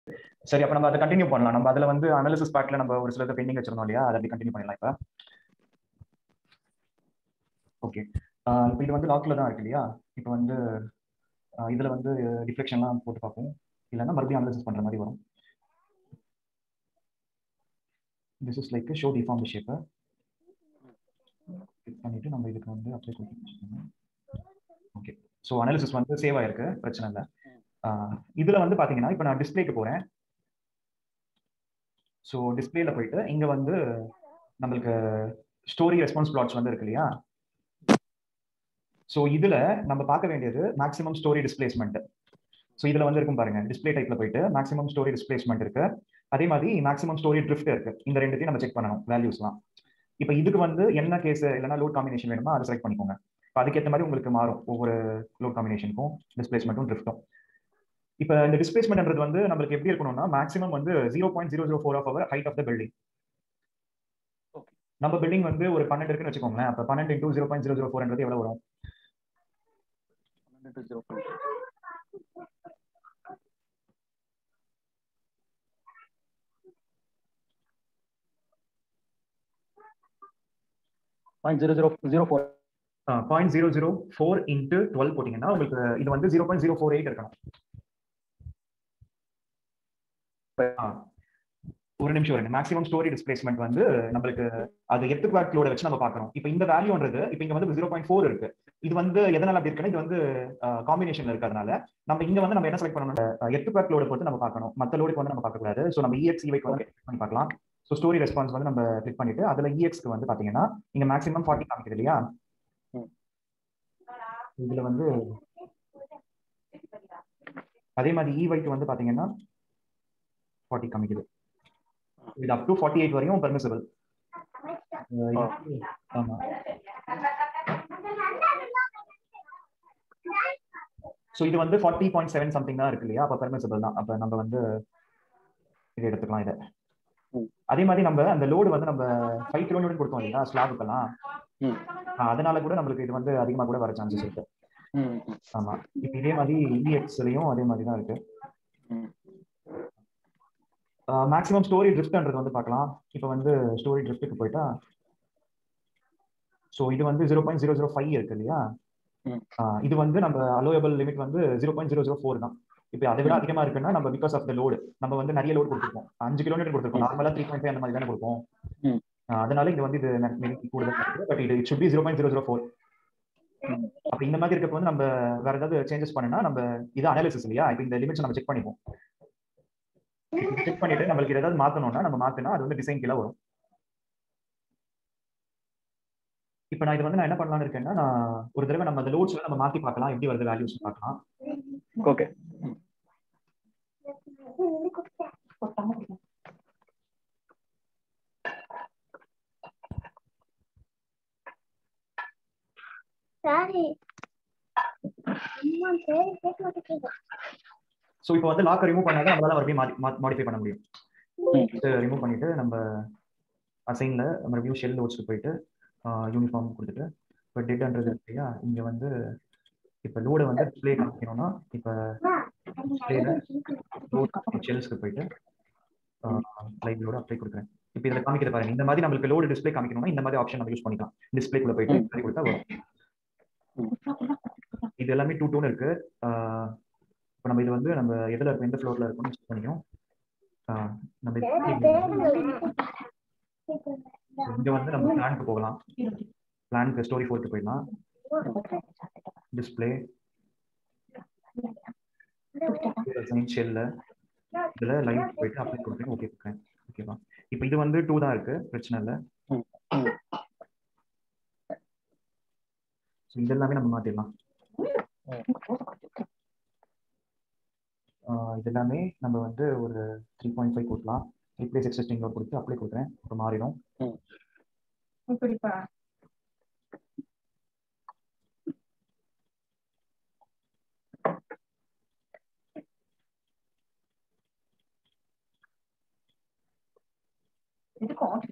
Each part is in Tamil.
சரி அப்ப நம்ம அதை கண்டினியூ பண்ணலாம் நம்ம அதுல வந்து அனாலிசிஸ் பார்ட்ல நம்ம ஒரு சிலது பெண்டிங் வச்சிருந்தோம் இல்லையா அதை அப்படி கண்டினியூ பண்ணலாம் இப்ப ஓகே இப்போ இது வந்து லாக்ல தான் இருக்கு இல்லையா இப்போ வந்து ஆஹ் இதுல வந்து டிஃப்ளெக்ஷன்லாம் போட்டு பார்ப்போம் இல்லைன்னா மறுபடியும் அனாலிசிஸ் பண்ற மாதிரி வரும் this is like show deform ஷேப்பை கிளிக் பண்ணிட்டு நம்ம இதுக்கு வந்து அப்ளை கொடுத்துருக்கோம் ஓகே ஸோ அனாலிசிஸ் வந்து சேவ் ஆயிருக்கு பிரச்சனை இல்லை இதுல வந்து பாத்தீங்கன்னா இப்போ நான் டிஸ்பிளேக்கு போறேன் ஸோ டிஸ்பிளேல போயிட்டு இங்க வந்து நம்மளுக்கு ஸ்டோரி ரெஸ்பான்ஸ் பிளாட்ஸ் வந்து இருக்கு இல்லையா ஸோ இதுல நம்ம பார்க்க வேண்டியது மேக்ஸிமம் ஸ்டோரி டிஸ்பிளேஸ்மெண்ட் ஸோ இதுல வந்து இருக்கும் பாருங்க டிஸ்பிளே டைப்ல போயிட்டு மேக்ஸிமம் ஸ்டோரி டிஸ்பிளேஸ்மெண்ட் இருக்கு அதே மாதிரி மேக்ஸிமம் ஸ்டோரி ட்ரிஃப்ட் இருக்கு இந்த ரெண்டுத்தையும் நம்ம செக் பண்ணணும் வேல்யூஸ்லாம் இப்போ இதுக்கு வந்து என்ன கேஸ் இல்லைன்னா லோட் காம்பினேஷன் வேணுமோ அதை செலக்ட் பண்ணிக்கோங்க இப்போ அதுக்கேற்ற மாதிரி உங்களுக்கு மாறும் ஒவ்வொரு லோட் காம்பினேஷனுக்கும் டிஸ்பிளேஸ்மெண்ட்டும் ட்ரிஃப்ட்டும் இப்போ இந்த டிஸ்பிளேஸ்மெண்ட்ன்றது வந்து நம்மளுக்கு எப்படி இருக்கணும்னா மேக்ஸிமம் வந்து zero point zero zero four of our height of the building நம்ம பில்டிங் வந்து ஒரு பன்னெண்டு இருக்குன்னு வச்சுக்கோங்களேன் அப்போ பன்னெண்டு into zero point zero zero ஃபோர்ன்றது எவ்வளோ வரும் point zero zero zero four point zero zero four into twelve போட்டிங்கன்னா உங்களுக்கு இது வந்து zero point zero four eight இருக்கணும் ஆ. ஒரு நிமிஷம் வருங்க மேக்ஸிமம் ஸ்டோரி டிஸ்பிளேஸ்மெண்ட் வந்து நம்மளுக்கு அது எத்து குவாட் லோட வச்சு நம்ம பார்க்கணும் இப்போ இந்த வேல்யூன்றது இப்போ இங்க வந்து ஜீரோ பாயிண்ட் ஃபோர் இருக்கு இது வந்து எதனால அப்படி இருக்குன்னா இது வந்து காம்பினேஷன்ல இருக்கிறதுனால நம்ம இங்க வந்து நம்ம என்ன செலக்ட் பண்ணணும் எத்து குவாட் லோட பொறுத்து நம்ம பார்க்கணும் மற்ற லோடுக்கு வந்து நம்ம பார்க்க கூடாது ஸோ நம்ம இஎக்ஸ் இவைக்கு வந்து click பண்ணி பார்க்கலாம் ஸோ ஸ்டோரி ரெஸ்பான்ஸ் வந்து நம்ம கிளிக் பண்ணிட்டு அதுல இஎக்ஸ்க்கு வந்து பாத்தீங்கன்னா இங்க மேக்ஸிமம் ஃபார்ட்டி காமிக்குது இல்லையா ம். இதுல வந்து அதே மாதிரி இவைக்கு வந்து பாத்தீங்கன்னா ஃபார்ட்டி காமிக்குது இது அப் டு ஃபார்ட்டி எயிட் வரையும் பெர்மிசபிள் ஆமா ஸோ இது வந்து ஃபார்ட்டி பாயிண்ட் செவன் சம்திங் தான் இருக்கு இல்லையா அப்போ பெர்மிசபிள் தான் அப்போ நம்ம வந்து இது எடுத்துக்கலாம் இதை ம். அதே மாதிரி நம்ம அந்த லோடு வந்து நம்ம ஃபைவ் கிலோமீட்டர் கொடுத்தோம் இல்லையா ஸ்லாபுக்கெல்லாம் ம். அதனால கூட நம்மளுக்கு இது வந்து அதிகமாக கூட வர சான்சஸ் இருக்கு ம் ஆமா இப்போ இதே மாதிரி இஎக்ஸ்லயும் அதே மாதிரி தான் இருக்கு ம். மேக்ஸிமம் ஸ்டோரி ட்ரிஃப்ட்ன்றது வந்து பார்க்கலாம் இப்போ வந்து ஸ்டோரி ட்ரிஃப்ட்டுக்கு போயிட்டா ஸோ இது வந்து zero point zero zero five இருக்கு இல்லையா ம். ஆஹ் இது வந்து நம்ம அலோயபிள் லிமிட் வந்து zero point zero zero four தான் இப்போ அதை விட அதிகமா இருக்குன்னா நம்ம பிகாஸ் ஆஃப் த லோடு நம்ம வந்து நிறைய லோடு கொடுத்துருப்போம் அஞ்சு கிலோமீட்டர் கொடுத்துருக்கோம் நார்மலா த்ரீ பாயிண்ட் ஃபைவ் அந்த மாதிரி தானே கொடுப்போம் ம். ஆஹ் அதனால இது வந்து இது maybe கூடுதல் பட் இது it should be zero point zero zero four ம். அப்ப இந்த மாதிரி இருக்கப்ப வந்து நம்ம வேற ஏதாவது சேஞ்சஸ் பண்ணனா நம்ம இது அனாலிசிஸ் இல்லையா இப்போ இந்த லிமிட்ஸ் நம்ம செக் பண்ணிப்போம் செக் பண்ணிட்டு நம்மளுக்கு ஏதாவது மாத்தணும்னா நம்ம மாத்தினா அது வந்து டிசைன் கீழே வரும் இப்போ நான் இது வந்து நான் என்ன பண்ணலாம்னு இருக்கேன்னா நான் ஒரு தடவை நம்ம அந்த லோட்ஸ்ல நம்ம மாத்தி பார்க்கலாம் எப்படி வருது வேல்யூஸ் பார்க்கலாம் ஓகே சாரி அம்மா சரி கேட்க மாட்டேங்குது ஸோ இப்போ வந்து லாக்கை ரிமூவ் பண்ணாதான் நம்மளால மறுபடியும் மாடிஃபை பண்ண முடியும் ம். ரிமூவ் பண்ணிட்டு நம்ம அசைன்ல மறுபடியும் ஷெல் லோட்ஸ்க்கு போயிட்டு யூனிஃபார்ம் கொடுத்துட்டு இப்போ டெட்ன்றது இருக்கு இல்லையா இங்க வந்து இப்போ லோடை வந்து டிஸ்பிளே காமிக்கணும்னா இப்போ டிஸ்பிளேல லோட் ஷெல்ஸ்க்கு போயிட்டு லைவ் லோடு அப்ளை கொடுக்குறேன் இப்போ இதில் காமிக்கிறது பாருங்க இந்த மாதிரி நம்மளுக்கு லோடு டிஸ்பிளே காமிக்கணும்னா இந்த மாதிரி ஆப்ஷன் நம்ம யூஸ் பண்ணிக்கலாம் டிஸ்பிளேக்குள்ள போயிட்டு இந்த மாதிரி கொடுத்தா வரும் இது எல்லாமே டூ டூன் இருக்கு இப்போ நம்ம இது வந்து நம்ம எதில் இருக்கும் எந்த ஃப்ளோர்ல இருக்கும்னு செக் பண்ணிக்கணும் ஆஹ் நம்ம இது- இங்க வந்து நம்ம பிளானுக்கு போகலாம் பிளானுக்கு ஸ்டோரி ஃபோர்க்கு போயிடலாம் டிஸ்பிளே ஷெல்ல இதுல லைவ் போயிட்டு அப்ளை கொடுக்குறேன் ஓகே கொடுக்குறேன் ஓகேவா இப்போ இது வந்து டூ தான் இருக்கு பிரச்சனை இல்லை ம். ம். ஸோ இது எல்லாமே நம்ம மாத்திடலாம் ஆஹ் இது எல்லாமே நம்ம வந்து ஒரு த்ரீ பாயிண்ட் ஃபைவ் கொடுக்கலாம் ரீப்ளேஸ் எக்ஸிஸ்டிங் லோட் கொடுத்து அப்ளை கொடுக்குறேன் அப்புறம் மாறிடும் இப்படிப்பா இதுக்கும்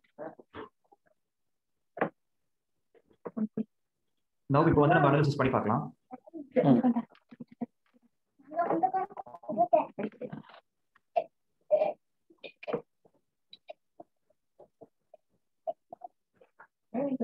நவ் இப்போ வந்து நம்ம அனாலிசிஸ் பண்ணி பார்க்கலாம் இது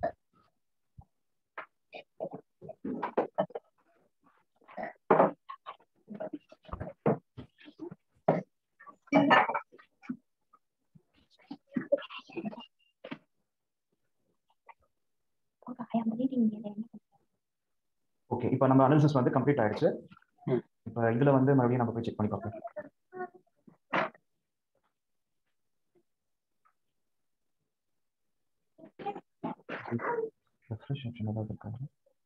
I am reading it. Okay இப்போ நம்ம அனாலிசிஸ் வந்து கம்ப்ளீட் ஆயிடுச்சு ம். இப்போ இதுல வந்து மறுபடியும் நம்ம போய் செக் பண்ணி பார்ப்போம் ரெஃப்ரெஷ் ஆப்ஷன் ஏதாவது இருக்காங்க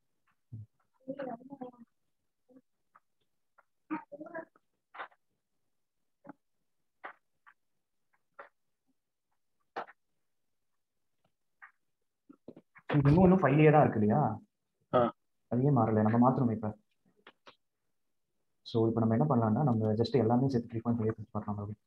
இது இன்னும் இன்னும் ஃபைவ்லேயே தான் இருக்கு இல்லையா ஆ. அது ஏன் மாறல நம்ம மாற்றணும் இப்போ ஸோ இப்போ நம்ம என்ன பண்ணலாம்னா நம்ம ஜஸ்ட் எல்லாமே சேர்த்து த்ரீ பாயிண்ட் ஃபைவ் பார்க்கலாம் மறுபடியும்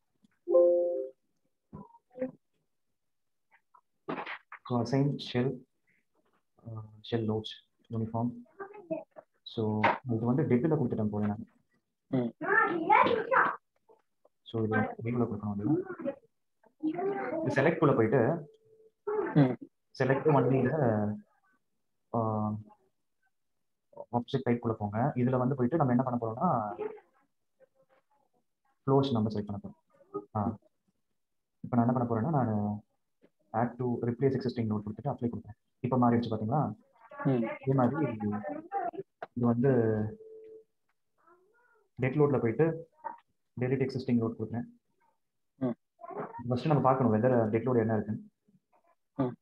so assign shell shell loads uniform so இது வந்து டெட்டில் கொடுத்துட்டேன் போய் நான் ம். ஸோ இது டெட்டில் கொடுக்கணும் அது இது செலக்ட் குள்ள போயிட்டு ம். செலக்ட் ஒன்லியில் ஆப்ஜெக்ட் டைப் குள்ள போங்க இதுல வந்து போயிட்டு நம்ம என்ன பண்ண போறோம்னா க்ளோஸ் நம்ம செலக்ட் பண்ண போறோம் ஆ இப்போ நான் என்ன பண்ண போறேன்னா நான் add to replace existing note கொடுத்துட்டு அப்ளை கொடுத்தேன் இப்போ மாறிடுச்சு பாத்தீங்களா ம். இதே மாதிரி இது வந்து டெட் லோட்ல போயிட்டு டெலிட் எக்ஸிஸ்டிங் லோட் கொடுக்குறேன் ம். ஃபர்ஸ்ட் நம்ம பார்க்கணும் வெதர் டெட் லோட் என்ன இருக்குன்னு ம்.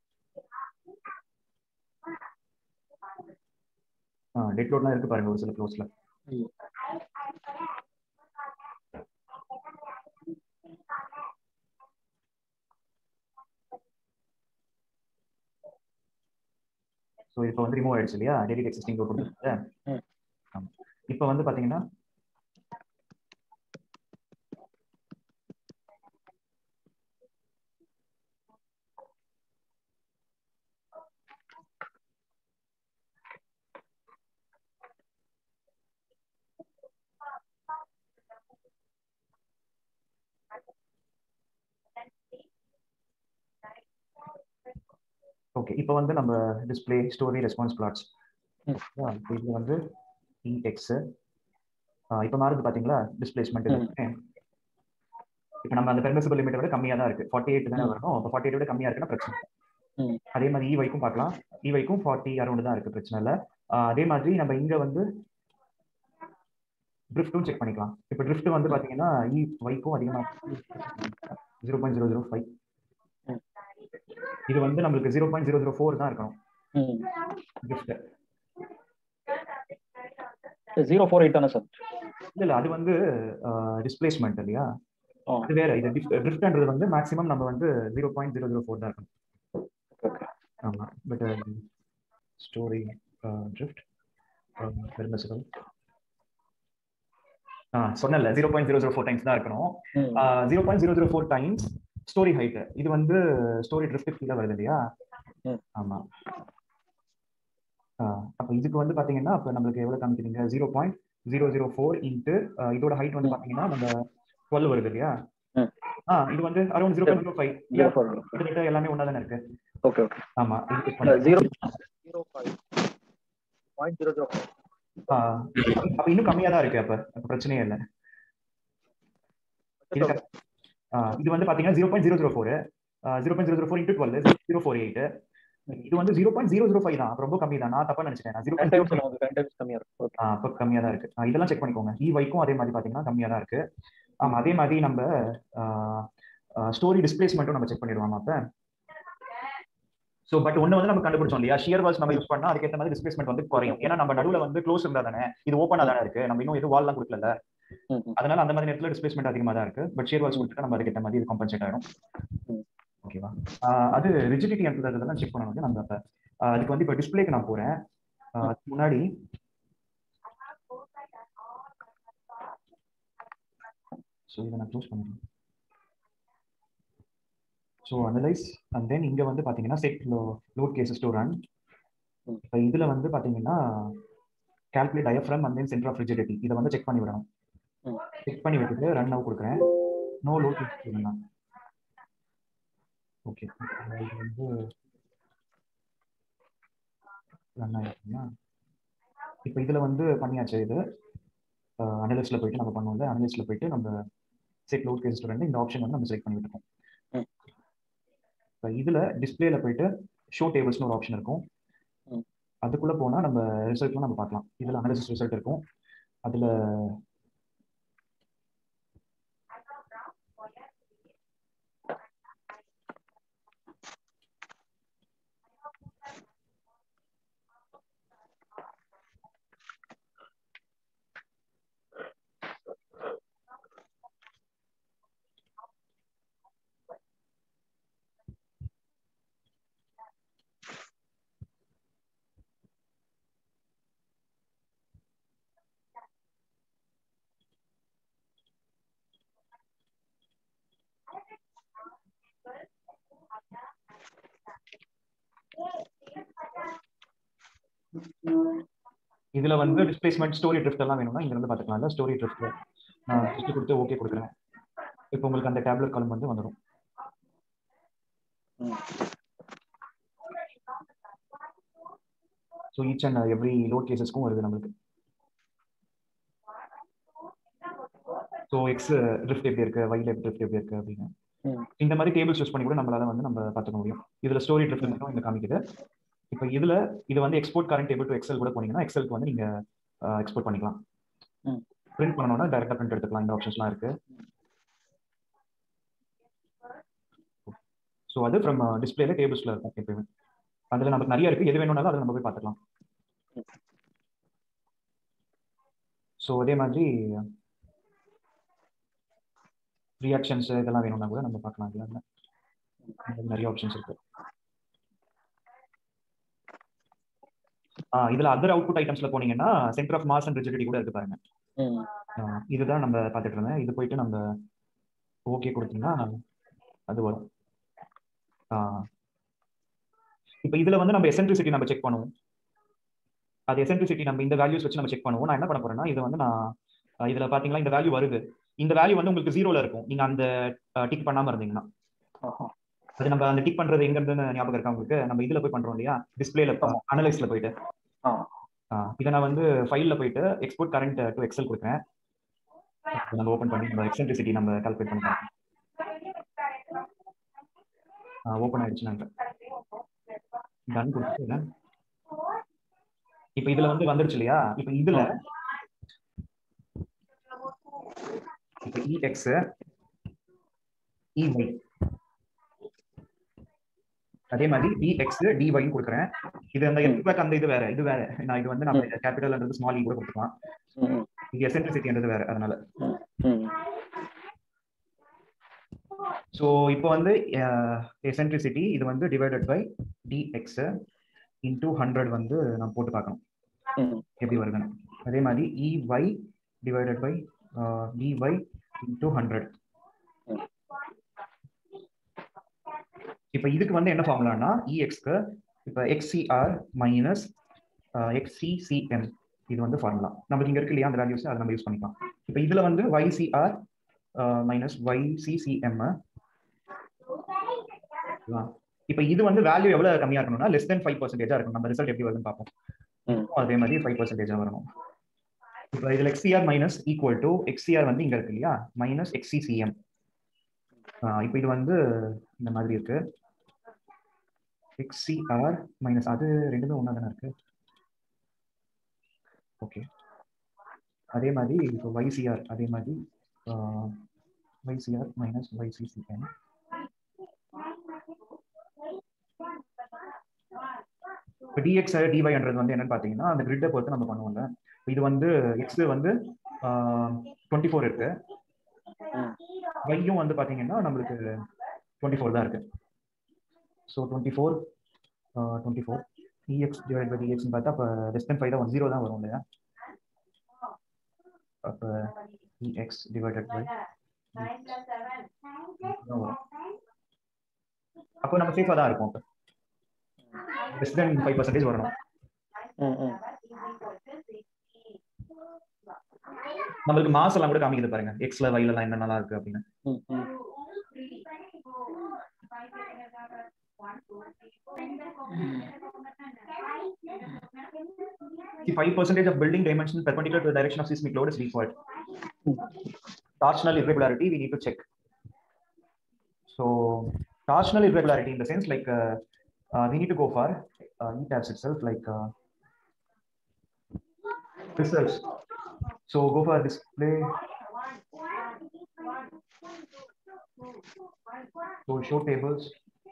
ஆ டெட் லோட்லாம் இருக்கு பாருங்க ஒரு சில க்ளோஸ்ல ம். ஸோ இப்போ வந்து ரிமூவ் ஆயிடுச்சு இல்லையா டெலிட் எக்ஸிஸ்டிங் லோட் கொடுத்துருக்கு ம். ஆமா இப்போ வந்து பாத்தீங்கன்னா ஓகே இப்போ வந்து நம்ம டிஸ்ப்ளே ஸ்டோரி ரெஸ்பான்ஸ் பிளாட்ஸ் ம். இது வந்து இன்டெக்ஸ் இப்போ மாறுது பாத்தீங்களா டிஸ்பிளேஸ்மெண்ட் ம். இப்போ நம்ம அந்த பெர்மிசிபிள் லிமிட்டை விட கம்மியா தான் இருக்கு ஃபார்ட்டி எயிட் தானே ம். வரணும் அப்போ ஃபார்ட்டி எயிட் விட கம்மியா இருக்குன்னா பிரச்சனை இல்லை. ம். அதே மாதிரி இ வைக்கும் பார்க்கலாம் இ வைக்கும் ஃபார்ட்டி அரௌண்ட் தான் இருக்கு பிரச்சனை இல்லை ஆஹ் அதே மாதிரி நம்ம இங்க வந்து ட்ரிஃப்ட்டும் செக் பண்ணிக்கலாம் இப்போ ட்ரிஃப்ட் வந்து பாத்தீங்கன்னா இ வைக்கும் அதிகமா zero point zero zero five ம். இது வந்து நம்மளுக்கு zero point zero zero four தான் இருக்கணும் ம். ட்ரிஃப்ட் ஜீரோ ஃபோர் எயிட் தானே சார் இல்ல இல்ல அது வந்து டிஸ்பிளேஸ்மெண்ட் இல்லையா ஆ. அது வேற இது ட்ரிஃப்ட்ன்றது வந்து மேக்ஸிமம் நம்ம வந்து zero point zero zero four தான் இருக்கணும் ஓகே ஆமா பட் ஸ்டோரி ட்ரிஃப்ட் பெர்மிசிபிள் ஆ சொன்னல zero point zero zero four times தான் இருக்கணும் ம். Zero point zero zero four times storey height இது வந்து ஸ்டோரி ட்ரிஃப்ட் கீழே வருது இல்லையா ம். ஆமா அப்போ இதுக்கு வந்து பாத்தீங்கன்னா அப்போ நம்மளுக்கு எவ்வளவு காமிக்கிறீங்க zero point zero zero four into இதோட ஹைட் வந்து ம். பாத்தீங்கன்னா நம்ம டுவெல் வருது இல்லையா ம். ஆ இது வந்து around zero point zero five zero four கிட்டத்தட்ட எல்லாமே ஒன்றா தானே இருக்கு ஓகே ஓகே ஆமா இது check பண்ணி- zero zero five point zero zero ஆ, அப்ப இன்னும் கம்மியா தான் இருக்கு அப்ப அப்ப பிரச்சனையே இல்லை இது ஃபைவ் ஆ, இது வந்து பாத்தீங்கன்னா zero point zero zero four zero point zero zero four into twelve zero four eight இது வந்து zero point zero zero five தான் அப்ப ரொம்ப கம்மி தான் நான் தப்பா நினைச்சிட்டேன் ஜீரோ டென் பாயிண்ட் டைம்ஸ் நமக்கு டென் டைம்ஸ் கம்மியாக இருக்கும் ஓகே அப்ப கம்மியா தான் இருக்கு ஆ, இதெல்லாம் செக் பண்ணிக்கோங்க இ வைக்கும் அதே மாதிரி பாத்தீங்கன்னா கம்மியா தான் இருக்கு ஆமா அதே மாதிரி நம்ம ஸ்டோரி டிஸ்பிளேஸ்மெண்ட்டும் நம்ம செக் பண்ணிடுவோம் அப்ப ஸோ பட் ஒன்று வந்து நம்ம கண்டுபிடிச்சோம் இல்லையா ஷியர் வால்ஸ் நம்ம யூஸ் பண்ணா அதுக்கேற்ற மாதிரி டிஸ்பிளேஸ்மெண்ட் வந்து குறையும் ஏன்னா நம்ம நடுவுல வந்து க்ளோஸ் இருந்தா தானே இது ஓப்பனா தானே இருக்கு நம்ம இன்னும் எதுவும் வால்லாம் கொடுக்கல ம், ம். அதனால அந்த மாதிரி நேரத்துல டிஸ்பிளேஸ்மெண்ட் அதிகமா தான் இருக்கு பட் ஷியர் வால்ஸ் கொடுத்துட்டு நம்ம அதுக்கேற்ற மாதிரி இது காம்பன்சேட் ஆயிடும் ம். ஓகேவா அது ரிஜிடிட்டி அதெல்லாம் செக் பண்ணணும் நம்ம அப்ப ஆஹ் அதுக்கு வந்து இப்போ டிஸ்பிளேக்கு நான் போறேன் ஆஹ் அதுக்கு முன்னாடி ஸோ இதை நான் க்ளோஸ் பண்ணிடுறேன் ஸோ அனலைஸ் அண்ட் தென் இங்க வந்து பாத்தீங்கன்னா set load cases to run ம். இப்போ இதுல வந்து பாத்தீங்கன்னா calculate diaphragm and then centre of rigidity இதை வந்து செக் பண்ணி விடணும் ம். செக் பண்ணி விட்டுட்டு ரன் அவுட் கொடுக்குறேன் நோ லோட் ஓகே இது வந்து ரன் ஆயிருக்குங்களா இப்போ இதுல வந்து பண்ணியாச்சு இது அனலிஸ்ட்ல போயிட்டு நம்ம பண்ணுவோம்ல அனலிஸ்ட்ல போயிட்டு நம்ம செட் லோட் கேஸ் ஸ்டூடெண்ட் இந்த ஆப்ஷன் வந்து நம்ம செலக்ட் பண்ணிட்டு இருக்கோம் ம். இப்போ இதுல டிஸ்பிளேல போயிட்டு ஷோ டேபிள்ஸ்னு ஒரு ஆப்ஷன் இருக்கும் ம். அதுக்குள்ள போனா நம்ம ரிசல்ட்லாம் நம்ம பார்க்கலாம் இதுல அனாலிசிஸ் ரிசல்ட் இருக்கும் அதுல இதுல வந்து டிஸ்பிளேஸ்மெண்ட் ஸ்டோரி ட்ரிஃப்ட் எல்லாம் வேணும்னா இங்க இருந்து பாத்துக்கலாம் ஸ்டோரி ட்ரிஃப்ட் நான் லிஸ்ட் கொடுத்து ஓகே கொடுக்குறேன் இப்போ உங்களுக்கு அந்த டேப்லெட் காலம் வந்து வந்துடும் so each and every load கேசஸ்க்கும் வருது நம்மளுக்கு ஸோ எக்ஸ் ட்ரிஃப்ட் எப்படி இருக்கு ஒய் லெஃப்ட் ட்ரிஃப்ட் எப்படி இருக்கு அப்படின்னு ம். இந்த மாதிரி டேபிள்ஸ் யூஸ் பண்ணி கூட நம்மளால வந்து நம்ம பார்த்துக்க முடியும் இதுல ஸ்டோரி ட்ரிஃப்ட் மட்டும் இங்க காமிக்குது இப்போ இதுல இது வந்து export current table to Excel கூட போனீங்கன்னா எக்ஸலுக்கு வந்து நீங்க எக்ஸ்போர்ட் பண்ணிக்கலாம் ம். பிரிண்ட் பண்ணணும்னா டைரக்டா பிரிண்ட் எடுத்துக்கலாம் இந்த ஆப்ஷன்ஸ்லாம் இருக்கு ஸோ அது ஃப்ரம் டிஸ்பிளேல டேபிள்ஸ்ல இருக்கும் எப்பயுமே அதுல நமக்கு நிறைய இருக்கு எது வேணும்னாலும் அதை நம்ம போய் பார்த்துக்கலாம் ஸோ அதே மாதிரி ரியாக்ஷன்ஸ் இதெல்லாம் வேணும்னா கூட நம்ம பார்க்கலாம் இதுல இதுல நிறைய ஆப்ஷன்ஸ் இருக்கு ஆ இதுல அதர் அவுட்புட் ஐட்டம்ஸ்ல போனீங்கன்னா centre of mass and rigidity கூட இருக்கு பாருங்க ம் ஆ, இதுதான் நம்ம பார்த்துட்டு இருந்தேன் இது போயிட்டு நம்ம ஓகே கொடுத்தீங்கன்னா அது வரும் ஆ. இப்போ இதுல வந்து நம்ம எசென்ட்ரிசிட்டி நம்ம செக் பண்ணுவோம் அது எசென்ட்ரிசிட்டி நம்ம இந்த வேல்யூஸ் வச்சு நம்ம செக் பண்ணுவோம் நான் என்ன பண்ண போறேன்னா இது வந்து நான் ஆ, இதுல பாத்தீங்களா இந்த வேல்யூ வருது இந்த வேல்யூ வந்து உங்களுக்கு ஜீரோல இருக்கும் நீங்க அந்த டிக் பண்ணாம இருந்தீங்கன்னா ஆஹா. அது நம்ம அந்த டிக் பண்றது எங்க இருந்து ஞாபகம் இருக்கா உங்களுக்கு நம்ம இதுல போய் பண்றோம் இல்லையா டிஸ்பிளேல ஆமா. அனலைஸ்ல போயிட்டு ஆ. ஆ, இதை நான் வந்து ஃபைல்ல போயிட்டு எக்ஸ்போர்ட் கரண்ட் டு எக்ஸல் கொடுக்குறேன் நம்ம ஓபன் பண்ணி நம்ம எக்ஸென்ட்ரிசிட்டி நம்ம கால்குலேட் பண்ணி பார்க்கலாம் ஓப்பன் ஆயிடுச்சு நாங்க டன் கொடுத்துட்டு இப்போ இதுல வந்து வந்துருச்சு இல்லையா இப்போ இதுல இப்போ இஎக்ஸ் இஒய் அதே மாதிரி டிஎக்ஸ் டிஒய்னு கொடுக்குறேன் இது அந்த எக்ஸ் அந்த இது வேற இது வேற நான் இது வந்து நம்ம கேபிட்டல்ன்றது ஸ்மால் இ கூட கொடுத்துக்கலாம் ம் இது எசென்ட்ரிசிட்டின்றது வேற அதனால ம் ஸோ இப்போ வந்து எசென்ட்ரிசிட்டி இது வந்து divided by DX into hundred வந்து நம்ம போட்டு பார்க்கணும் ம் எப்படி வருதுன்னு அதே மாதிரி EY divided by DY into hundred ம். இப்போ இதுக்கு வந்து என்ன ஃபார்முலானா இஎக்ஸ்க்கு இப்போ எக்ஸிஆர் மைனஸ் எக்ஸிசிஎம் இது வந்து ஃபார்முலா நமக்கு இங்க இருக்கு இல்லையா அந்த வேல்யூஸ் அதை நம்ம யூஸ் பண்ணிக்கலாம் இப்போ இதுல வந்து ஒய்சிஆர் மைனஸ் ஒய்சிசிஎம் இப்போ இது வந்து வேல்யூ எவ்வளவு கம்மியா இருக்கணும்னா லெஸ் தென் ஃபைவ் பர்சன்டேஜா இருக்கும் நம்ம ரிசல்ட் எப்படி வருதுன்னு பார்ப்போம் ம். அதே மாதிரி ஃபைவ் பர்சன்டேஜா வரணும் இப்போ இதுல XCR minus equal to XCR வந்து இங்க இருக்கு இல்லையா மைனஸ் எக்ஸிசிஎம் இப்போ இது வந்து இந்த மாதிரி இருக்கு எக்ஸிஆர் மைனஸ் அது ரெண்டுமே ஒன்றா தானே இருக்கு ஓகே அதே மாதிரி இப்போ YCR அதே மாதிரி YCR மைனஸ் YCCM இப்போ டிஎக்ஸ் டிஒய்ன்றது வந்து என்னன்னு பார்த்தீங்கன்னா அந்த கிரிட்டை பொறுத்து நம்ம பண்ணுவோம்ல இது வந்து எக்ஸ் வந்து டுவெண்ட்டி ஃபோர் இருக்கு ஒய்யும் வந்து பார்த்தீங்கன்னா நம்மளுக்கு டுவெண்ட்டி ஃபோர் தான் இருக்கு so twenty four twenty four EX divide by டிஎக்ஸ்னு பார்த்தா அப்போ லெஸ் தென் ஃபைவ் தான் வரும் ஜீரோ தான் வரும் இல்லையா அப்போ இஎக்ஸ் டிவைடட் பை அப்போ நம்ம சேஃபாக தான் இருக்கும் அப்போ லெஸ் தென் ஃபைவ் பர்சன்டேஜ் வரணும் ம் ம் நம்மளுக்கு மாஸ் எல்லாம் கூட காமிக்குது பாருங்க எக்ஸ்ல வைல எல்லாம் என்ன நல்லா இருக்கு அப்படின்னு ம் ம் See, 5% of building dimension perpendicular to the direction of seismic load is default. Torsional irregularity, we need to check. So, torsional irregularity in the sense like uh, uh, we need to go for uh, ETABS itself, like uh, results. So, go for display. So, show tables.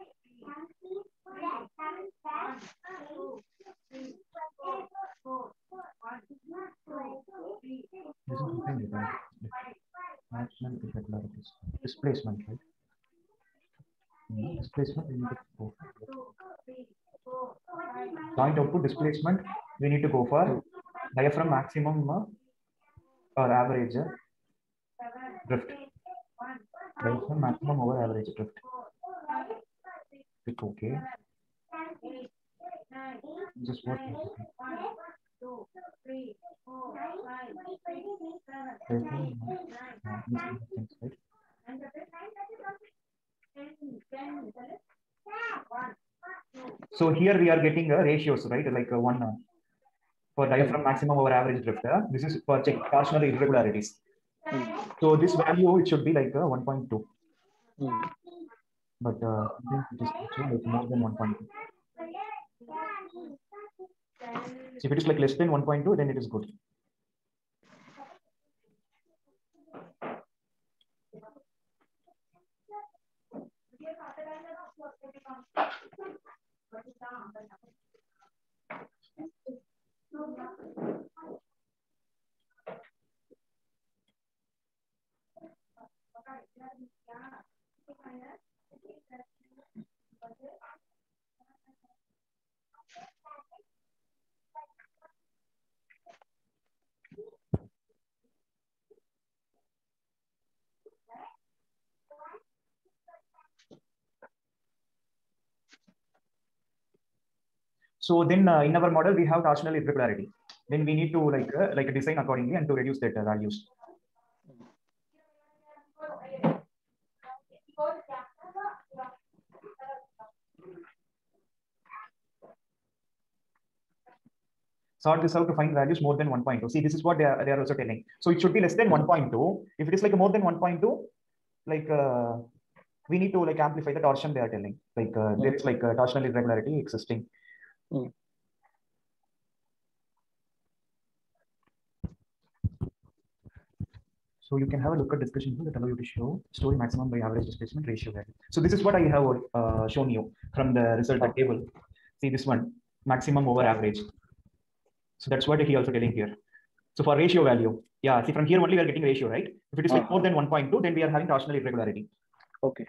This is nothing with that. Torsional irregularities. Displacement, right? Hmm, Displacement, we need to go for. Joint output displacement, we need to go for diaphragm maximum uh, or average uh, drift. Diaphragm maximum over average drift. Click OK. Just what? Diaphragm, uh, these kind of things, right? So here we are getting a ratios, right? Like uh, one uh, for diaphragm maximum over average drift. uh, This is for check torsional irregularities. So this value it should be like uh, 1.2, Mm. but uh, I think it is actually like more than 1.2. So if it is like less than 1.2, then it is good. So then uh, in our model we have torsional irregularity. Then we need to like uh, like design accordingly and to reduce that uh, values. Sort this out to find values more than 1.2. See, this is what they are, they are also telling. So it should be less than 1.2. If it is like more than 1.2, like uh, we need to like amplify the torsion they are telling. Like uh, there is like a torsional irregularity existing. Mm. So you can have a look at discussion here that allow you to show story maximum by average displacement ratio value. So this is what I have uh, shown you from the result table. See this one, maximum over average. So that's what he also telling here. So for ratio value, yeah, see from here only we are getting ratio, right? If it is like Uh-huh. more than 1.2, then we are having torsional irregularity. Okay.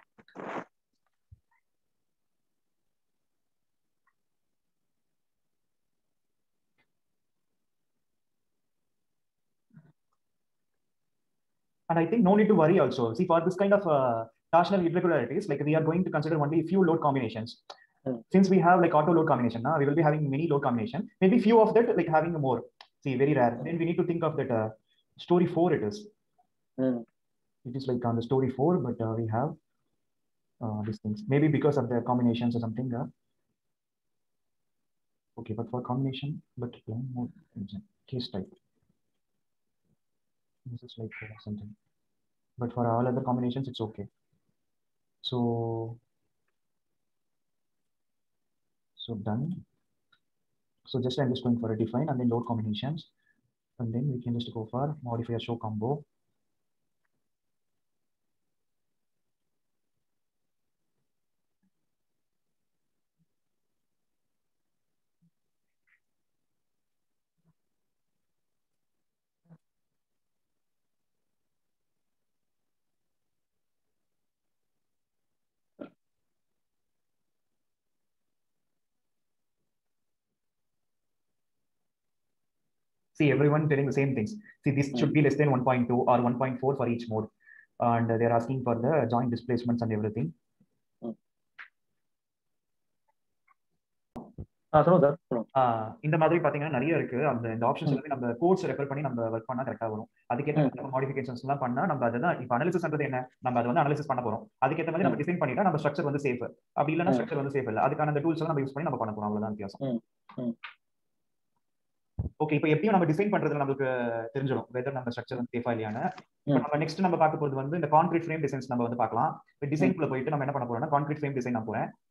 And I think no need to worry also. See, for this kind of uh, torsional irregularities, like we are going to consider only few load combinations. Hmm. Since we have like auto load combination, now we will be having many load combination. Maybe few of that like having more. See, very rare. Then we need to think of that uh, story four. It is. Mm. It is like on the story four, but uh, we have uh, these things. Maybe because of the combinations or something. Uh, okay, but for combination, but plan mode engine, case type. This is like uh, something. But for all other combinations, it's okay. So, so done. So just I'm just going for a define and then load combinations. And then we can just go for modify a show combo. See, everyone telling the same things. See, this should be less than 1.2 or 1.4 for each mode. And they're asking for the joint displacements and everything. ஆ சொல்லுங்க சார் சொல்லுங்க ஆஹ் இந்த மாதிரி பாத்தீங்கன்னா நிறைய இருக்கு அந்த இந்த ஆப்ஷன்ஸ் எல்லாமே நம்ம கோர்ஸ் ரெஃபர் பண்ணி நம்ம ஒர்க் பண்ணா கரெக்டா வரும் அதுக்கேற்ற மாடிஃபிகேஷன்ஸ் எல்லாம் பண்ணா நம்ம அதுதான் இப்போ அனாலிசிஸ்ன்றது என்ன நம்ம அதை வந்து அனாலிசிஸ் பண்ண போறோம் அதுக்கேற்ற மாதிரி நம்ம டிசைன் பண்ணிட்டா நம்ம ஸ்ட்ரக்சர் வந்து சேஃப் அப்படி இல்லைன்னா ம். ஸ்ட்ரக்சர் வந்து சேஃப் இல்லை அதுக்கான அந்த டூல்ஸ் எல்லாம் நம்ம யூஸ் பண்ணி நம்ம பண்ண போறோம் அவ்வளவுதான் வித்தியாசம் ம் ம் ஓகே இப்போ எப்படியும் நம்ம டிசைன் பண்றதுல நமக்கு தெரிஞ்சிடும் வெதர் நம்ம ஸ்ட்ரக்சர் வந்து சேஃபா இல்லையான்னு இப்போ ம். நம்ம நெக்ஸ்ட் நம்ம பார்க்க போறது வந்து இந்த கான்கிரீட் ஃப்ரேம் டிசைன்ஸ் நம்ம வந்து பார்க்கலாம் இப்போ டிசைன்குள்ள போயிட்டு நம்ம என்ன பண்ண போறோம்னா கான்கிரீட் ஃப்ரேம் டிசைன் நான் போறேன்